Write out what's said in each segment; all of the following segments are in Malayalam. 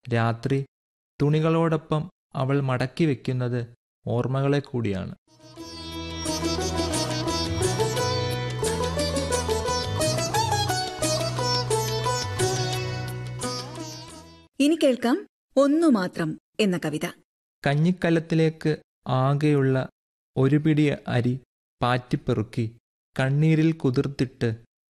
രാത്രി തുണികളോടൊപ്പം അവൾ മടക്കി വെക്കുന്നത് ഓർമ്മകളെ കൂടിയാണ് ഇനി കേൾക്കാം ഒന്നു മാത്രം എന്ന കവിത കഞ്ഞിക്കലത്തിലേക്ക് ആകെയുള്ള ഒരു പിടി അരി പാറ്റിപ്പെറുക്കി കണ്ണീരിൽ കുതിർത്തിട്ട്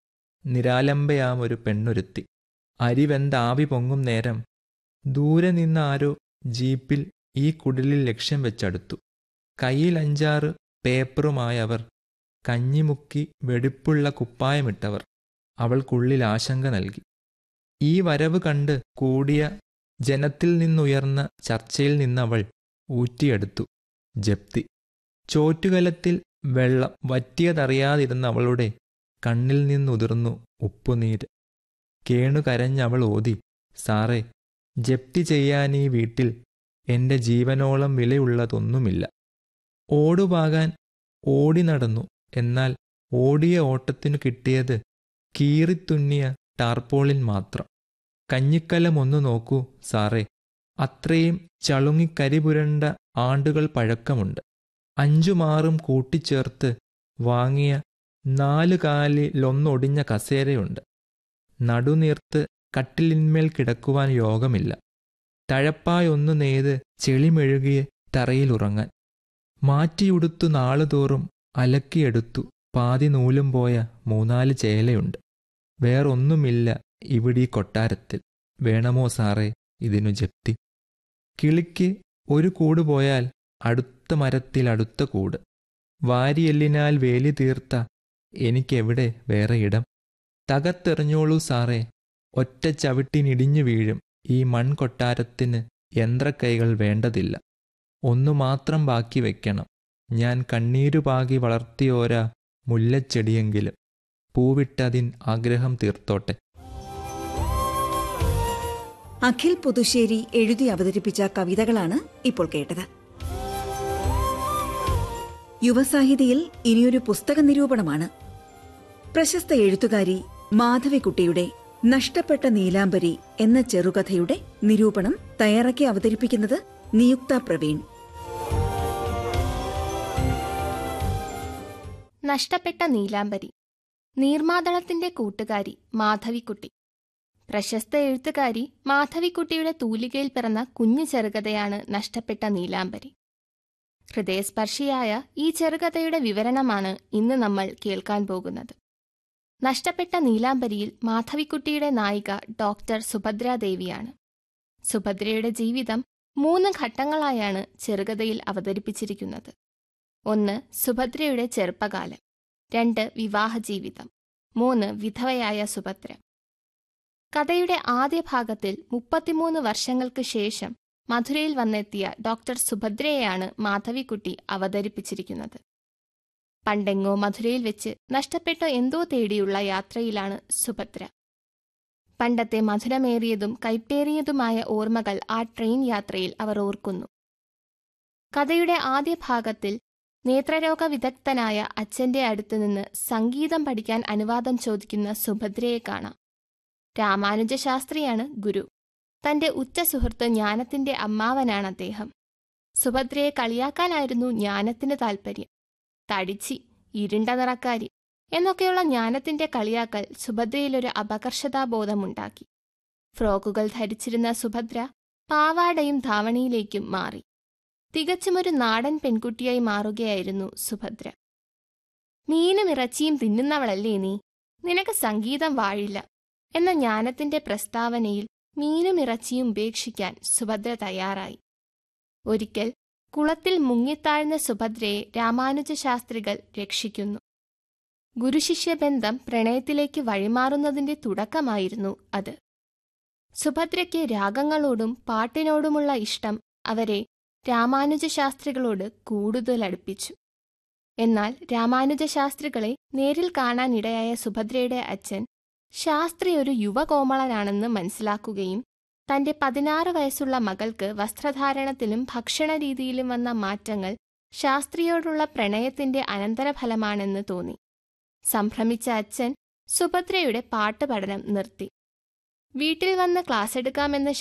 നിരാലംബയാം ഒരു പെണ്ണൊരുത്തി അരി വെന്താവി പൊങ്ങും നേരം ദൂരെ നിന്ന് ആരോ ജീപ്പിൽ ഈ കുടിലിൽ ലക്ഷ്യം വെച്ചടുത്തു കയ്യിൽ അഞ്ചാറ് പേപ്പറുമായവർ കഞ്ഞിമുക്കി വെടിപ്പുള്ള കുപ്പായമിട്ടവർ അവൾക്കുള്ളിൽ ആശങ്ക നൽകി ഈ വരവ് കണ്ട് കൂടിയ ജനത്തിൽ നിന്നുയർന്ന ചർച്ചയിൽ നിന്നവൾ ഊറ്റിയെടുത്തു ജപ്തി ചോറ്റുകലത്തിൽ വെള്ളം വറ്റിയതറിയാതിരുന്ന അവളുടെ കണ്ണിൽ നിന്നുതിർന്നു ഉപ്പുനീര് കേണു കരഞ്ഞവൾ ഓതി സാറേ ജപ്തി ചെയ്യാൻ ഈ വീട്ടിൽ എന്റെ ജീവനോളം വിലയുള്ളതൊന്നുമില്ല ഓടുപാകാൻ ഓടി നടന്നു എന്നാൽ ഓടിയ ഓട്ടത്തിനു കിട്ടിയത് കീറിത്തുന്നിയ ടാർപോളിൻ മാത്രം കഞ്ഞിക്കലം ഒന്ന് നോക്കൂ സാറേ അത്രയും ചളുങ്ങിക്കരിപുരണ്ട ആണ്ടുകൾ പഴക്കമുണ്ട് അഞ്ചുമാറും കൂട്ടിച്ചേർത്ത് വാങ്ങിയ നാലു കാലിലൊന്നൊടിഞ്ഞ കസേരയുണ്ട് നടുനീർത്ത് കട്ടിലിന്മേൽ കിടക്കുവാൻ യോഗമില്ല തഴപ്പായൊന്നു നെയ്ത് ചെളിമെഴുകിയ തറയിലുറങ്ങാൻ മാറ്റിയുടുത്തു നാളുതോറും അലക്കിയെടുത്തു പാതി നൂലും പോയ മൂന്നാല് ചേലയുണ്ട് വേറൊന്നുമില്ല ഇവിടീ കൊട്ടാരത്തിൽ വേണമോ സാറേ ഇതിനു ജപ്തി കിളിക്ക് ഒരു കൂട് പോയാൽ അടുത്ത മരത്തിൽ അടുത്ത കൂട് വാരിയെല്ലിനാൽ വേലി തീർത്ത എനിക്കെവിടെ വേറെ ഇടം തകർത്തെറിഞ്ഞോളൂ സാറേ ഒറ്റ ചവിട്ടിനിടിഞ്ഞു വീഴും ഈ മൺകൊട്ടാരത്തിന് യന്ത്രക്കൈകൾ വേണ്ടതില്ല ഒന്നു മാത്രം ബാക്കി വയ്ക്കണം ഞാൻ കണ്ണീരുപാകി വളർത്തിയോരാ മുല്ലച്ചെടിയെങ്കിലും പൂവിട്ടതിൻ ആഗ്രഹം തീർത്തോട്ടെ അഖിൽ പുതുശ്ശേരി എഴുതി അവതരിപ്പിച്ച കവിതകളാണ് ഇപ്പോൾ കേട്ടത് യുവസാഹിതിയിൽ ഇനിയൊരു പുസ്തക നിരൂപണമാണ് പ്രശസ്ത എഴുത്തുകാരി മാധവിക്കുട്ടിയുടെ നഷ്ടപ്പെട്ട നീലാംബരി എന്ന ചെറുകഥയുടെ നിരൂപണം തയ്യാറാക്കി അവതരിപ്പിക്കുന്നത് നിയുക്ത പ്രവീൺ നഷ്ടപ്പെട്ട നീലാംബരി നീർമാതളത്തിന്റെ കൂട്ടുകാരി മാധവിക്കുട്ടി പ്രശസ്ത എഴുത്തുകാരി മാധവിക്കുട്ടിയുടെ തൂലികയിൽ പിറന്ന കുഞ്ഞു ചെറുകഥയാണ് നഷ്ടപ്പെട്ട നീലാംബരി ഹൃദയസ്പർശിയായ ഈ ചെറുകഥയുടെ വിവരണമാണ് ഇന്ന് നമ്മൾ കേൾക്കാൻ പോകുന്നത് നഷ്ടപ്പെട്ട നീലാംബരിയിൽ മാധവിക്കുട്ടിയുടെ നായിക ഡോക്ടർ സുഭദ്രാദേവിയാണ് സുഭദ്രയുടെ ജീവിതം മൂന്ന് ഘട്ടങ്ങളായാണ് ചെറുകഥയിൽ അവതരിപ്പിച്ചിരിക്കുന്നത് ഒന്ന് സുഭദ്രയുടെ ചെറുപ്പകാലം രണ്ട് വിവാഹ ജീവിതം മൂന്ന് വിധവയായ സുഭദ്ര കഥയുടെ ആദ്യ ഭാഗത്തിൽ മുപ്പത്തിമൂന്ന് വർഷങ്ങൾക്ക് ശേഷം മധുരയിൽ വന്നെത്തിയ ഡോക്ടർ സുഭദ്രയെയാണ് മാധവിക്കുട്ടി അവതരിപ്പിച്ചിരിക്കുന്നത് പണ്ടെങ്ങോ മധുരയിൽ വെച്ച് നഷ്ടപ്പെട്ട എന്തോ തേടിയുള്ള യാത്രയിലാണ് സുഭദ്ര പണ്ടത്തെ മധുരമേറിയതും കൈപ്പേറിയതുമായ ഓർമ്മകൾ ആ ട്രെയിൻ യാത്രയിൽ അവർ ഓർക്കുന്നു കഥയുടെ ആദ്യ ഭാഗത്തിൽ നേത്രരോഗ വിദഗ്ധനായ അച്ഛന്റെ അടുത്തുനിന്ന് സംഗീതം പഠിക്കാൻ അനുവാദം ചോദിക്കുന്ന സുഭദ്രയെ കാണാം രാമാനുജ ശാസ്ത്രിയാണ് ഗുരു തന്റെ ഉറ്റ സുഹൃത്ത് ജ്ഞാനത്തിന്റെ അമ്മാവനാണ് അദ്ദേഹം സുഭദ്രയെ കളിയാക്കാനായിരുന്നു ജ്ഞാനത്തിന് താൽപ്പര്യം തടിച്ചി ഇരുണ്ട നിറക്കാരി എന്നൊക്കെയുള്ള ജ്ഞാനത്തിന്റെ കളിയാക്കൽ സുഭദ്രയിലൊരു അപകർഷതാബോധമുണ്ടാക്കി ഫ്രോക്കുകൾ ധരിച്ചിരുന്ന സുഭദ്ര പാവാടയും ധാവണിയിലേക്കും മാറി തികച്ചുമൊരു നാടൻ പെൺകുട്ടിയായി മാറുകയായിരുന്നു സുഭദ്ര മീനും ഇറച്ചിയും തിന്നുന്നവളല്ലേ നീ നിനക്ക് സംഗീതം വാഴില്ല എന്ന ജ്ഞാനത്തിന്റെ പ്രസ്താവനയിൽ മീനും ഇറച്ചിയും ഉപേക്ഷിക്കാൻ സുഭദ്ര തയ്യാറായി ഒരിക്കൽ കുളത്തിൽ മുങ്ങിത്താഴ്ന്ന സുഭദ്രയെ രാമാനുജ ശാസ്ത്രികൾ രക്ഷിക്കുന്നു ഗുരുശിഷ്യബന്ധം പ്രണയത്തിലേക്ക് വഴിമാറുന്നതിന്റെ തുടക്കമായിരുന്നു അത് സുഭദ്രയ്ക്ക് രാഗങ്ങളോടും പാട്ടിനോടുമുള്ള ഇഷ്ടം അവരെ രാമാനുജ ശാസ്ത്രികളോട് കൂടുതൽ അടുപ്പിച്ചു എന്നാൽ രാമാനുജ ശാസ്ത്രികളെ നേരിൽ കാണാനിടയായ സുഭദ്രയുടെ അച്ഛൻ ശാസ്ത്രി ഒരു യുവകോമളനാണെന്ന് മനസ്സിലാക്കുകയും തന്റെ പതിനാറ് വയസ്സുള്ള മകൾക്ക് വസ്ത്രധാരണത്തിലും ഭക്ഷണരീതിയിലും വന്ന മാറ്റങ്ങൾ ശാസ്ത്രിയോടുള്ള പ്രണയത്തിന്റെ അനന്തരഫലമാണെന്ന് തോന്നി സംഭ്രമിച്ച അച്ഛൻ സുഭദ്രയുടെ പാട്ട് പഠനം നിർത്തി വീട്ടിൽ വന്ന് ക്ലാസ് എടുക്കാമെന്ന്